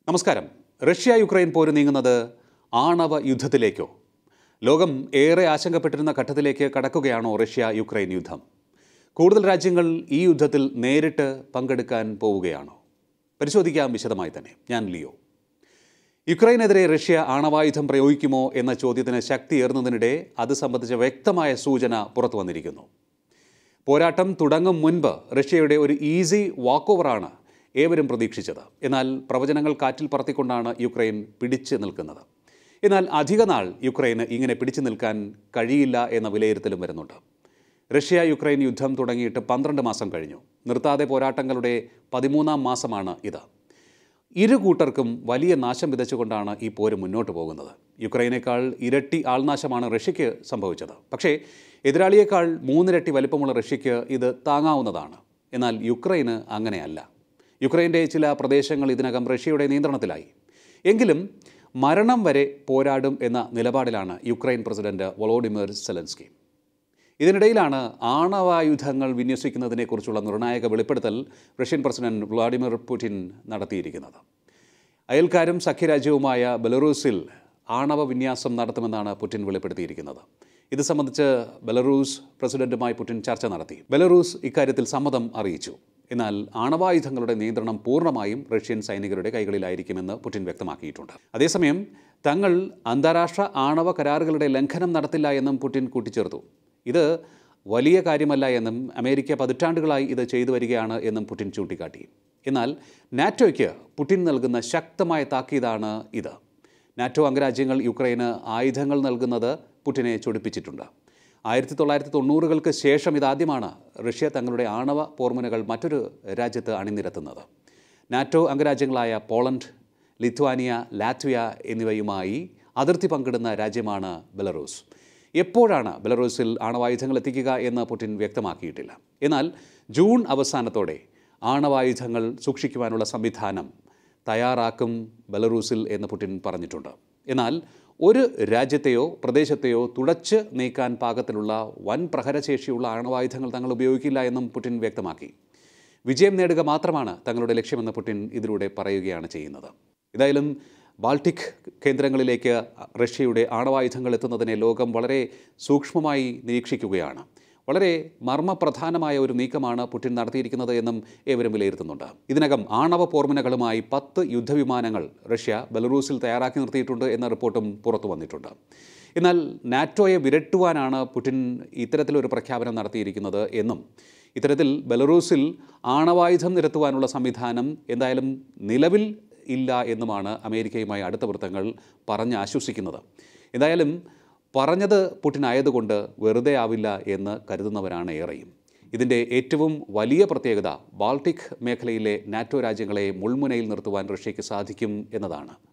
നമസ്കാരം Russia Ukraine പോര് നീങ്ങുന്നത് ആണവ യുദ്ധത്തിലേക്കോ ലോകം ഏറെ ആശങ്കപ്പെട്ടിരുന്ന ഘട്ടത്തിലേക്ക് കടക്കുകയാണോ റഷ്യ യുക്രൈൻ യുദ്ധം കൂടുതൽ രാജ്യങ്ങൾ ഈ യുദ്ധത്തിൽ നേരിട്ട് പങ്കെടുക്കാൻ പോവുകയാണോ പരിശോധിക്കാം വിശദമായി തന്നെ ഞാൻ ലിയോ യുക്രൈനെതിരെ റഷ്യ ആണവായുധം പ്രയോഗിക്കുമോ എന്ന ചോദ്യത്തിന് ശക്തിയേറുന്നതിനിടെ അത് സംബന്ധിച്ച വ്യക്തമായ സൂചന പുറത്തു വന്നിരിക്കുന്നു പോരാട്ടം തുടങ്ങും മുൻപ് റഷ്യയുടെ ഒരു ഈസി വാക്ക് ഓവറാണ് ഏവരും പ്രതീക്ഷിച്ചത് എന്നാൽ പ്രവചനങ്ങൾ കാറ്റിൽ പറത്തിക്കൊണ്ടാണ് യുക്രൈൻ പിടിച്ചു നിൽക്കുന്നത് എന്നാൽ അധിക നാൾ യുക്രൈന് ഇങ്ങനെ പിടിച്ചു നിൽക്കാൻ കഴിയില്ല എന്ന വിലയിരുത്തലും വരുന്നുണ്ട് റഷ്യ യുക്രൈൻ യുദ്ധം തുടങ്ങിയിട്ട് പന്ത്രണ്ട് മാസം കഴിഞ്ഞു നിർത്താതെ പോരാട്ടങ്ങളുടെ പതിമൂന്നാം മാസമാണ് ഇത് ഇരു കൂട്ടർക്കും വലിയ നാശം വിതച്ചുകൊണ്ടാണ് ഈ പോര് മുന്നോട്ട് പോകുന്നത് യുക്രൈനേക്കാൾ ഇരട്ടി ആൾനാശമാണ് റഷ്യയ്ക്ക് സംഭവിച്ചത് പക്ഷേ എതിരാളിയേക്കാൾ മൂന്നിരട്ടി വലിപ്പമുള്ള റഷ്യയ്ക്ക് ഇത് താങ്ങാവുന്നതാണ് എന്നാൽ യുക്രൈന് അങ്ങനെയല്ല യുക്രൈൻ്റെ ചില പ്രദേശങ്ങൾ ഇതിനകം റഷ്യയുടെ നിയന്ത്രണത്തിലായി എങ്കിലും മരണം വരെ പോരാടും എന്ന നിലപാടിലാണ് യുക്രൈൻ പ്രസിഡന്റ് വൊളോഡിമിർ സെലൻസ്കി ഇതിനിടയിലാണ് ആണവായുധങ്ങൾ വിന്യസിക്കുന്നതിനെക്കുറിച്ചുള്ള നിർണായക വെളിപ്പെടുത്തൽ റഷ്യൻ പ്രസിഡന്റ് വ്ളാഡിമിർ പുടിൻ നടത്തിയിരിക്കുന്നത് അയൽക്കാരും സഖ്യരാജ്യവുമായ ബെലറൂസിൽ ആണവ വിന്യാസം നടത്തുമെന്നാണ് പുടിൻ വെളിപ്പെടുത്തിയിരിക്കുന്നത് ഇത് സംബന്ധിച്ച് ബെലറൂസ് പ്രസിഡന്റുമായി പുടിൻ ചർച്ച നടത്തി ബെലറൂസ് ഇക്കാര്യത്തിൽ സമ്മതം അറിയിച്ചു എന്നാൽ ആണവായുധങ്ങളുടെ നിയന്ത്രണം പൂർണ്ണമായും റഷ്യൻ സൈനികരുടെ കൈകളിലായിരിക്കുമെന്ന് പുടിൻ വ്യക്തമാക്കിയിട്ടുണ്ട് അതേസമയം തങ്ങൾ അന്താരാഷ്ട്ര ആണവ കരാറുകളുടെ ലംഘനം നടത്തില്ല എന്നും പുടിൻ കൂട്ടിച്ചേർത്തു ഇത് വലിയ കാര്യമല്ല എന്നും അമേരിക്ക പതിറ്റാണ്ടുകളായി ഇത് ചെയ്തു വരികയാണ് എന്നും പുടിൻ ചൂണ്ടിക്കാട്ടി എന്നാൽ നാറ്റോയ്ക്ക് പുടിൻ നൽകുന്ന ശക്തമായ താക്കീതാണ് ഇത് നാറ്റോ അംഗരാജ്യങ്ങൾ യുക്രൈന് ആയുധങ്ങൾ നൽകുന്നത് പുടിനെ ചൊടിപ്പിച്ചിട്ടുണ്ട് ആയിരത്തി തൊള്ളായിരത്തി തൊണ്ണൂറുകൾക്ക് ശേഷം ഇതാദ്യമാണ് റഷ്യ തങ്ങളുടെ ആണവ പോർമുനകൾ മറ്റൊരു രാജ്യത്ത് അണിനിരത്തുന്നത് നാറ്റോ അംഗരാജ്യങ്ങളായ പോളണ്ട് ലിത്വാനിയ ലാറ്റ്വിയ എന്നിവയുമായി അതിർത്തി പങ്കിടുന്ന രാജ്യമാണ് ബെലറൂസ് എപ്പോഴാണ് ബെലറൂസിൽ ആണവായുധങ്ങൾ എത്തിക്കുക എന്ന് പുടിൻ വ്യക്തമാക്കിയിട്ടില്ല എന്നാൽ ജൂൺ അവസാനത്തോടെ ആണവായുധങ്ങൾ സൂക്ഷിക്കുവാനുള്ള സംവിധാനം തയ്യാറാക്കും ബെലറൂസിൽ എന്ന് പുടിൻ പറഞ്ഞിട്ടുണ്ട് എന്നാൽ ഒരു രാജ്യത്തെയോ പ്രദേശത്തെയോ തുടച്ച് നീക്കാൻ പാകത്തിലുള്ള വൻ പ്രഹരശേഷിയുള്ള ആണവായുധങ്ങൾ തങ്ങൾ ഉപയോഗിക്കില്ല എന്നും പുടിൻ വ്യക്തമാക്കി വിജയം നേടുക മാത്രമാണ് തങ്ങളുടെ ലക്ഷ്യമെന്ന് പുടിൻ ഇതിലൂടെ പറയുകയാണ് ചെയ്യുന്നത് ഏതായാലും ബാൾട്ടിക് കേന്ദ്രങ്ങളിലേക്ക് റഷ്യയുടെ ആണവായുധങ്ങൾ എത്തുന്നതിനെ ലോകം വളരെ സൂക്ഷ്മമായി നിരീക്ഷിക്കുകയാണ് വളരെ മർമ്മപ്രധാനമായ ഒരു നീക്കമാണ് പുടിൻ നടത്തിയിരിക്കുന്നത് എന്നും ഏവരും വിലയിരുത്തുന്നുണ്ട് ഇതിനകം ആണവ പോർമുനകളുമായി പത്ത് യുദ്ധവിമാനങ്ങൾ റഷ്യ ബെലറൂസിൽ തയ്യാറാക്കി നിർത്തിയിട്ടുണ്ട് എന്ന റിപ്പോർട്ടും പുറത്തു വന്നിട്ടുണ്ട് എന്നാൽ നാറ്റോയെ വിരട്ടുവാനാണ് പുടിൻ ഇത്തരത്തിലൊരു പ്രഖ്യാപനം നടത്തിയിരിക്കുന്നത് എന്നും ഇത്തരത്തിൽ ബെലറൂസിൽ ആണവായുധം നിരത്തുവാനുള്ള സംവിധാനം എന്തായാലും നിലവിൽ ഇല്ല എന്നുമാണ് അമേരിക്കയുമായി അടുത്ത വൃത്തങ്ങൾ പറഞ്ഞ് ആശ്വസിക്കുന്നത് എന്തായാലും പറഞ്ഞത് പുടിൻ ആയതുകൊണ്ട് വെറുതെ ആവില്ല എന്ന് കരുതുന്നവരാണ് ഏറെയും ഇതിൻ്റെ ഏറ്റവും വലിയ പ്രത്യേകത ബാൾട്ടിക് മേഖലയിലെ നാറ്റോ രാജ്യങ്ങളെ മുൾമുനയിൽ നിർത്തുവാൻ റഷ്യയ്ക്ക് സാധിക്കും എന്നതാണ്